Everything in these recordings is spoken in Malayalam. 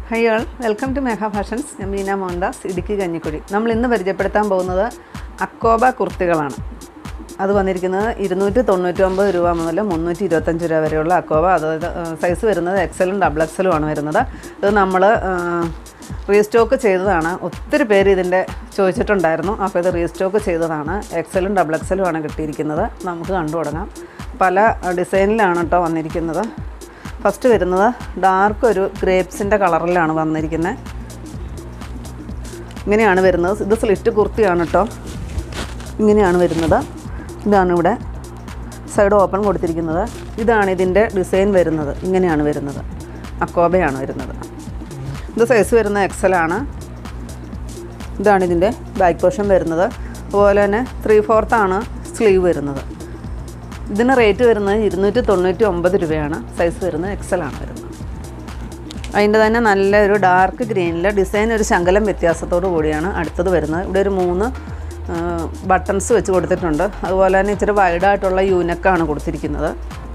high all welcome to Megha fashions ഞാൻ മീന മോഹൻദാസ് ഇടുക്കി കഞ്ഞിക്കുഴി നമ്മൾ ഇന്ന് പരിചയപ്പെടുത്താൻ പോകുന്നത് അക്കോബ കുർത്തികളാണ് അത് വന്നിരിക്കുന്നത് ഇരുന്നൂറ്റി തൊണ്ണൂറ്റി ഒമ്പത് രൂപ മുതൽ മുന്നൂറ്റി ഇരുപത്തഞ്ച് രൂപ വരെയുള്ള അക്കോബ അതായത് സൈസ് വരുന്നത് എക്സലും ഡബിൾ എക്സലും ആണ് വരുന്നത് ഇത് നമ്മൾ റീസ്റ്റോക്ക് ചെയ്തതാണ് ഒത്തിരി പേര് ഇതിൻ്റെ ചോദിച്ചിട്ടുണ്ടായിരുന്നു അപ്പോൾ ഇത് റീസ്റ്റോക്ക് ചെയ്തതാണ് എക്സലും ഡബിൾ എക്സലും ആണ് കിട്ടിയിരിക്കുന്നത് നമുക്ക് കണ്ടു തുടങ്ങാം പല ഡിസൈനിലാണ് കേട്ടോ വന്നിരിക്കുന്നത് ഫസ്റ്റ് വരുന്നത് ഡാർക്ക് ഒരു ഗ്രേപ്സിൻ്റെ കളറിലാണ് വന്നിരിക്കുന്നത് ഇങ്ങനെയാണ് വരുന്നത് ഇത് സ്ലിറ്റ് കുർത്തിയാണ് കേട്ടോ ഇങ്ങനെയാണ് വരുന്നത് ഇതാണ് ഇവിടെ സൈഡ് ഓപ്പൺ കൊടുത്തിരിക്കുന്നത് ഇതാണ് ഇതിൻ്റെ ഡിസൈൻ വരുന്നത് ഇങ്ങനെയാണ് വരുന്നത് അക്കോബയാണ് വരുന്നത് ഇത് സൈസ് വരുന്ന എക്സലാണ് ഇതാണ് ഇതിൻ്റെ ബാക്ക് പോർഷൻ വരുന്നത് അതുപോലെ തന്നെ ത്രീ ഫോർത്താണ് സ്ലീവ് വരുന്നത് ഇതിന് റേറ്റ് വരുന്നത് ഇരുന്നൂറ്റി തൊണ്ണൂറ്റി ഒമ്പത് രൂപയാണ് സൈസ് വരുന്നത് എക്സലാണ് വരുന്നത് അതിൻ്റെ തന്നെ നല്ലൊരു ഡാർക്ക് ഗ്രീനിൽ ഡിസൈൻ ഒരു ശകലം വ്യത്യാസത്തോടു കൂടിയാണ് അടുത്തത് വരുന്നത് ഇവിടെ ഒരു മൂന്ന് ബട്ടൺസ് വെച്ച് കൊടുത്തിട്ടുണ്ട് അതുപോലെ തന്നെ ഇച്ചിരി വൈഡായിട്ടുള്ള യൂനക്കാണ് കൊടുത്തിരിക്കുന്നത്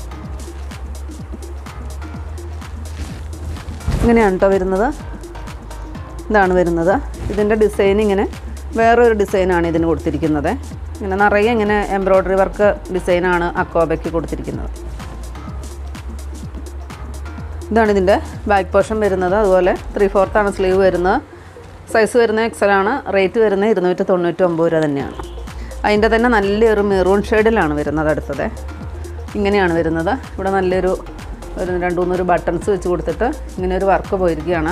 ഇങ്ങനെയാണ് കേട്ടോ വരുന്നത് ഇതാണ് വരുന്നത് ഇതിൻ്റെ ഡിസൈൻ ഇങ്ങനെ വേറൊരു ഡിസൈനാണ് ഇതിന് കൊടുത്തിരിക്കുന്നത് ഇങ്ങനെ നിറയെ ഇങ്ങനെ എംബ്രോയ്ഡറി വർക്ക് ഡിസൈനാണ് അക്കോബയ്ക്ക് കൊടുത്തിരിക്കുന്നത് ഇതാണ് ഇതിൻ്റെ ബാക്ക് പോർഷൻ വരുന്നത് അതുപോലെ ത്രീ ഫോർത്താണ് സ്ലീവ് വരുന്നത് സൈസ് വരുന്ന എക്സലാണ് റേറ്റ് വരുന്നത് ഇരുന്നൂറ്റി തൊണ്ണൂറ്റി ഒമ്പത് രൂപ തന്നെയാണ് അതിൻ്റെ തന്നെ നല്ലൊരു മെറൂൺ ഷെയ്ഡിലാണ് വരുന്നത് അടുത്തത് ഇങ്ങനെയാണ് വരുന്നത് ഇവിടെ നല്ലൊരു ഒരു രണ്ട് മൂന്നൊരു ബട്ടൺസ് വെച്ച് കൊടുത്തിട്ട് ഇങ്ങനെ ഒരു വർക്ക് പോയിരിക്കുകയാണ്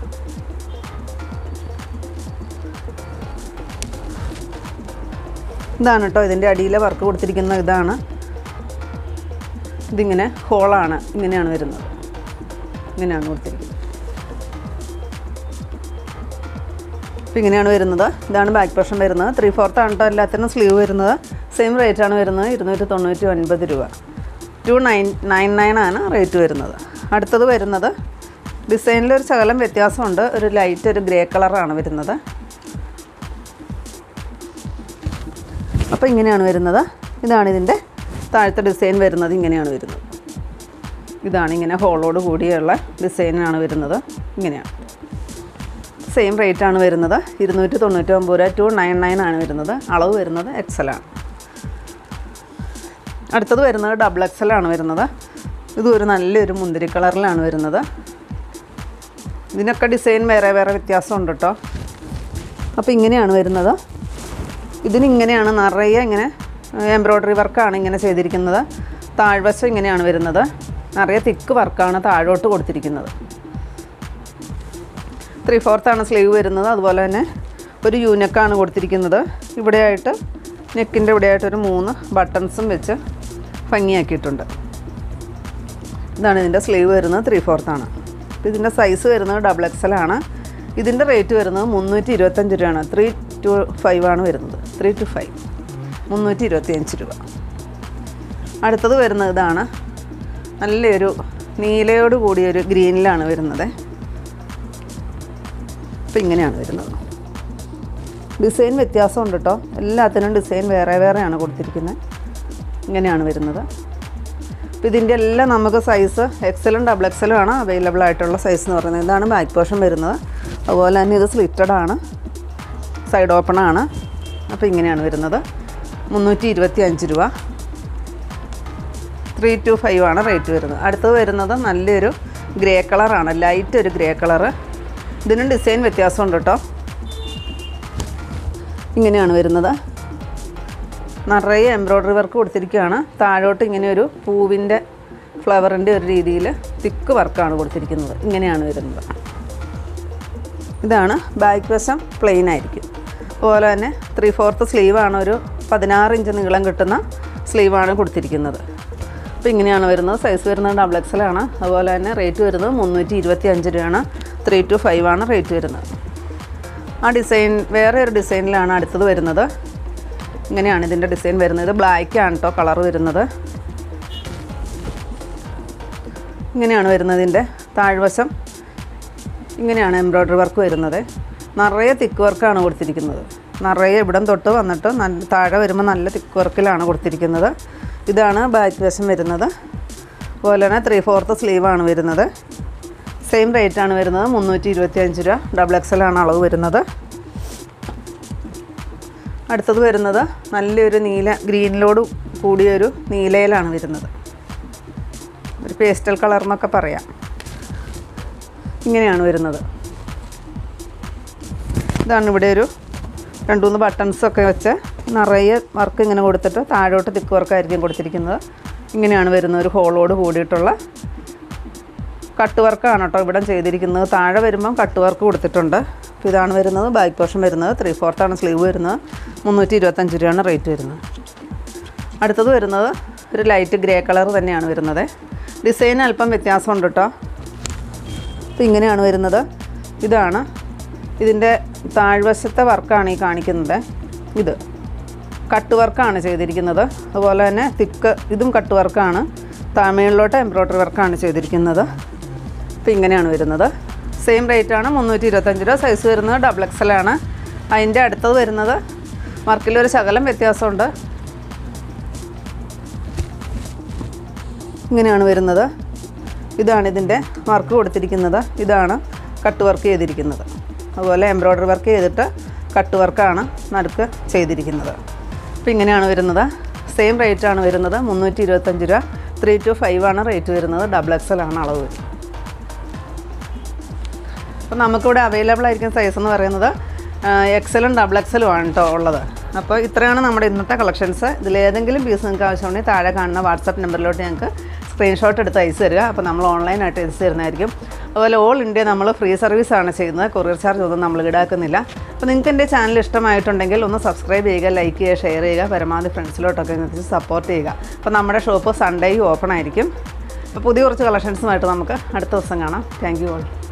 ഇതാണ് കേട്ടോ ഇതിൻ്റെ അടിയിലെ വർക്ക് കൊടുത്തിരിക്കുന്ന ഇതാണ് ഇതിങ്ങനെ ഹോളാണ് ഇങ്ങനെയാണ് വരുന്നത് ഇങ്ങനെയാണ് കൊടുത്തിരിക്കുന്നത് അപ്പോൾ ഇങ്ങനെയാണ് വരുന്നത് ഇതാണ് ബാക്ക് പോർഷൻ വരുന്നത് ത്രീ ഫോർത്ത് ആണ് കേട്ടോ എല്ലാത്തിനും സ്ലീവ് വരുന്നത് സെയിം റേറ്റാണ് വരുന്നത് ഇരുന്നൂറ്റി തൊണ്ണൂറ്റി ഒൻപത് രൂപ ടു നയൻ നയൻ നയൻ ആണ് റേറ്റ് വരുന്നത് അടുത്തത് വരുന്നത് ഡിസൈനിൽ ഒരു ശകലം വ്യത്യാസമുണ്ട് ഒരു ലൈറ്റ് ഒരു ഗ്രേ കളറാണ് വരുന്നത് അപ്പോൾ ഇങ്ങനെയാണ് വരുന്നത് ഇതാണ് ഇതിൻ്റെ താഴത്തെ ഡിസൈൻ വരുന്നത് ഇങ്ങനെയാണ് വരുന്നത് ഇതാണ് ഇങ്ങനെ ഹോളോട് കൂടിയുള്ള ഡിസൈനാണ് വരുന്നത് ഇങ്ങനെയാണ് സെയിം റേറ്റ് ആണ് വരുന്നത് ഇരുന്നൂറ്റി തൊണ്ണൂറ്റി ഒമ്പത് രൂപ ടു നയൻ നയൻ ആണ് വരുന്നത് അളവ് വരുന്നത് എക്സലാണ് അടുത്തത് വരുന്നത് ഡബിൾ എക്സലാണ് വരുന്നത് ഇതും ഒരു നല്ലൊരു മുന്തിരി കളറിലാണ് വരുന്നത് ഇതിനൊക്കെ ഡിസൈൻ വേറെ വേറെ വ്യത്യാസമുണ്ട് കേട്ടോ അപ്പോൾ ഇങ്ങനെയാണ് വരുന്നത് ഇതിനിങ്ങനെയാണ് നിറയെ ഇങ്ങനെ എംബ്രോയ്ഡറി വർക്കാണ് ഇങ്ങനെ ചെയ്തിരിക്കുന്നത് താഴ്വശം ഇങ്ങനെയാണ് വരുന്നത് നിറയെ തിക്ക് വർക്കാണ് താഴോട്ട് കൊടുത്തിരിക്കുന്നത് ത്രീ ഫോർത്താണ് സ്ലീവ് വരുന്നത് അതുപോലെ തന്നെ ഒരു യൂനക്കാണ് കൊടുത്തിരിക്കുന്നത് ഇവിടെയായിട്ട് നെക്കിൻ്റെ ഇവിടെയായിട്ട് ഒരു മൂന്ന് ബട്ടൺസും വെച്ച് ഭംഗിയാക്കിയിട്ടുണ്ട് ഇതാണ് ഇതിൻ്റെ സ്ലീവ് വരുന്നത് ത്രീ ഫോർത്താണ് ഇതിൻ്റെ സൈസ് വരുന്നത് ഡബിൾ എക്സലാണ് ഇതിൻ്റെ റേറ്റ് വരുന്നത് മുന്നൂറ്റി ഇരുപത്തഞ്ച് രൂപയാണ് ത്രീ ടു ഫൈവ് ആണ് വരുന്നത് ത്രീ ടു ഫൈവ് മുന്നൂറ്റി ഇരുപത്തിയഞ്ച് രൂപ അടുത്തത് വരുന്നത് ഇതാണ് നല്ലൊരു നീലയോട് കൂടിയൊരു ഗ്രീനിലാണ് വരുന്നത് അപ്പോൾ ഇങ്ങനെയാണ് വരുന്നത് ഡിസൈൻ വ്യത്യാസമുണ്ട് കേട്ടോ എല്ലാത്തിനും ഡിസൈൻ വേറെ വേറെയാണ് കൊടുത്തിരിക്കുന്നത് ഇങ്ങനെയാണ് വരുന്നത് അപ്പോൾ ഇതിൻ്റെ എല്ലാം നമുക്ക് സൈസ് എക്സലും ഡബിൾ എക്സലും ആണ് അവൈലബിൾ ആയിട്ടുള്ള സൈസ് എന്ന് പറയുന്നത് ഇതാണ് ബാക്ക് പോർഷൻ വരുന്നത് അതുപോലെ തന്നെ ഇത് സ്ലിറ്റഡ് ആണ് സൈഡ് ഓപ്പൺ ആണ് അപ്പോൾ ഇങ്ങനെയാണ് വരുന്നത് മുന്നൂറ്റി ഇരുപത്തി അഞ്ച് രൂപ ത്രീ ടു ഫൈവ് ആണ് റേറ്റ് വരുന്നത് അടുത്തത് വരുന്നത് നല്ലൊരു ഗ്രേ കളറാണ് ലൈറ്റ് ഒരു ഗ്രേ കളറ് ഇതിനും ഡിസൈൻ വ്യത്യാസമുണ്ട് കേട്ടോ ഇങ്ങനെയാണ് വരുന്നത് നിറയെ എംബ്രോയ്ഡറി വർക്ക് കൊടുത്തിരിക്കുകയാണ് താഴോട്ട് ഇങ്ങനെ ഒരു പൂവിൻ്റെ ഫ്ലവറിൻ്റെ ഒരു രീതിയിൽ തിക്ക് വർക്കാണ് കൊടുത്തിരിക്കുന്നത് ഇങ്ങനെയാണ് വരുന്നത് ഇതാണ് ബാക്ക് വശം പ്ലെയിൻ ആയിരിക്കും അതുപോലെ തന്നെ ത്രീ ഫോർത്ത് സ്ലീവാണ് ഒരു പതിനാറ് ഇഞ്ച് നീളം കിട്ടുന്ന സ്ലീവാണ് കൊടുത്തിരിക്കുന്നത് അപ്പോൾ ഇങ്ങനെയാണ് വരുന്നത് സൈസ് വരുന്നത് ഡബിൾ എക്സലാണ് അതുപോലെ തന്നെ റേറ്റ് വരുന്നത് മുന്നൂറ്റി ഇരുപത്തി അഞ്ച് രൂപയാണ് ത്രീ ടു ഫൈവ് ആണ് റേറ്റ് വരുന്നത് ആ ഡിസൈൻ വേറെ ഒരു ഡിസൈനിലാണ് അടുത്തത് വരുന്നത് ഇങ്ങനെയാണ് ഇതിൻ്റെ ഡിസൈൻ വരുന്നത് ബ്ലാക്ക് ആണ് കേട്ടോ കളർ വരുന്നത് ഇങ്ങനെയാണ് വരുന്നത് ഇതിൻ്റെ താഴ്വശം ഇങ്ങനെയാണ് എംബ്രോയ്ഡറി വർക്ക് വരുന്നത് നിറയെ തിക്ക് വർക്കാണ് കൊടുത്തിരിക്കുന്നത് നിറയെ ഇവിടം തൊട്ട് വന്നിട്ട് നല്ല താഴെ വരുമ്പോൾ നല്ല തിക്ക് വർക്കിലാണ് കൊടുത്തിരിക്കുന്നത് ഇതാണ് ബാക്ക് വശം വരുന്നത് അതുപോലെ തന്നെ ത്രീ ഫോർത്ത് സ്ലീവാണ് വരുന്നത് സെയിം റേറ്റ് ആണ് വരുന്നത് മുന്നൂറ്റി ഇരുപത്തി അഞ്ച് രൂപ ഡബിൾ എക്സൽ ആണ് അളവ് വരുന്നത് അടുത്തത് വരുന്നത് നല്ലൊരു നീല ഗ്രീനിലോട് കൂടിയൊരു നീലയിലാണ് വരുന്നത് ഒരു പേസ്റ്റൽ കളർ എന്നൊക്കെ പറയാം ഇങ്ങനെയാണ് വരുന്നത് ഇതാണ് ഇവിടെ ഒരു രണ്ട് മൂന്ന് ബട്ടൺസൊക്കെ വെച്ച് നിറയെ വർക്ക് ഇങ്ങനെ കൊടുത്തിട്ട് താഴോട്ട് തിക്ക് വർക്കായിരിക്കും കൊടുത്തിരിക്കുന്നത് ഇങ്ങനെയാണ് വരുന്നത് ഒരു ഹോളോട് കൂടിയിട്ടുള്ള കട്ട് വർക്കാണ് കേട്ടോ ഇവിടെ ചെയ്തിരിക്കുന്നത് താഴെ വരുമ്പം കട്ട് വർക്ക് കൊടുത്തിട്ടുണ്ട് അപ്പോൾ ഇതാണ് വരുന്നത് ബാക്ക് പോർഷൻ വരുന്നത് ത്രീ ഫോർത്താണ് സ്ലീവ് വരുന്നത് മുന്നൂറ്റി ഇരുപത്തഞ്ച് രൂപയാണ് റേറ്റ് വരുന്നത് അടുത്തത് വരുന്നത് ഒരു ലൈറ്റ് ഗ്രേ കളർ തന്നെയാണ് വരുന്നത് ഡിസൈൻ അല്പം വ്യത്യാസമുണ്ട് കേട്ടോ അപ്പോൾ ഇങ്ങനെയാണ് വരുന്നത് ഇതാണ് ഇതിൻ്റെ താഴ്വശത്തെ വർക്കാണ് ഈ കാണിക്കുന്നത് ഇത് കട്ട് വർക്കാണ് ചെയ്തിരിക്കുന്നത് അതുപോലെ തന്നെ തിക്ക് ഇതും കട്ട് വർക്കാണ് തമിഴിലോട്ട് എംബ്രോയ്ഡറി വർക്കാണ് ചെയ്തിരിക്കുന്നത് അപ്പോൾ ഇങ്ങനെയാണ് വരുന്നത് സെയിം റേറ്റ് ആണ് മുന്നൂറ്റി ഇരുപത്തഞ്ച് രൂപ സൈസ് വരുന്നത് ഡബിൾ എക്സൽ ആണ് അതിൻ്റെ അടുത്തത് വരുന്നത് വർക്കിലൊരു ശകലം വ്യത്യാസമുണ്ട് ഇങ്ങനെയാണ് വരുന്നത് ഇതാണ് ഇതിൻ്റെ വർക്ക് കൊടുത്തിരിക്കുന്നത് ഇതാണ് കട്ട് വർക്ക് ചെയ്തിരിക്കുന്നത് അതുപോലെ എംബ്രോയ്ഡറി വർക്ക് ചെയ്തിട്ട് കട്ട് വർക്കാണ് നടുക്ക് ചെയ്തിരിക്കുന്നത് അപ്പോൾ ഇങ്ങനെയാണ് വരുന്നത് സെയിം റേറ്റ് ആണ് വരുന്നത് മുന്നൂറ്റി ഇരുപത്തഞ്ച് രൂപ ത്രീ ടു ഫൈവ് ആണ് റേറ്റ് വരുന്നത് ഡബിൾ എക്സൽ ആണ് അളവ് വരുന്നത് അപ്പോൾ നമുക്കിവിടെ അവൈലബിൾ ആയിരിക്കുന്ന സൈസ് എന്ന് പറയുന്നത് എക്സലും ഡബിൾ എക്സലും ആണ് കേട്ടോ ഉള്ളത് അപ്പോൾ ഇത്രയാണ് നമ്മുടെ ഇന്നത്തെ കളക്ഷൻസ് ഇതിലേതെങ്കിലും പീസ് നിങ്ങൾക്ക് ആവശ്യമുണ്ടെങ്കിൽ താഴെ കാണുന്ന വാട്സാപ്പ് നമ്പറിലോട്ട് ഞങ്ങൾക്ക് സ്ക്രീൻഷോട്ട് എടുത്ത് അയച്ചു തരിക അപ്പോൾ നമ്മൾ ഓൺലൈനായിട്ട് അയച്ചു തരുന്നതായിരിക്കും അതുപോലെ ഓൾ ഇന്ത്യ നമ്മൾ ഫ്രീ സർവീസാണ് ചെയ്യുന്നത് കൊറിയർ ചാർജ് ഒന്നും നമ്മൾ ഈടാക്കുന്നില്ല അപ്പോൾ നിങ്ങൾക്ക് എൻ്റെ ചാനൽ ഇഷ്ടമായിട്ടുണ്ടെങ്കിൽ ഒന്ന് സബ്സ്ക്രൈബ് ചെയ്യുക ലൈക്ക് ചെയ്യുക ഷെയർ ചെയ്യുക പരമാവധി ഫ്രണ്ട്സിലോട്ടൊക്കെ എത്തിച്ച് സപ്പോർട്ട് ചെയ്യുക അപ്പോൾ നമ്മുടെ ഷോപ്പ് സൺഡേയും ഓപ്പൺ ആയിരിക്കും അപ്പോൾ പുതിയ കുറച്ച് കളക്ഷൻസുമായിട്ട് നമുക്ക് അടുത്ത ദിവസം കാണാം താങ്ക് യു ഓൾ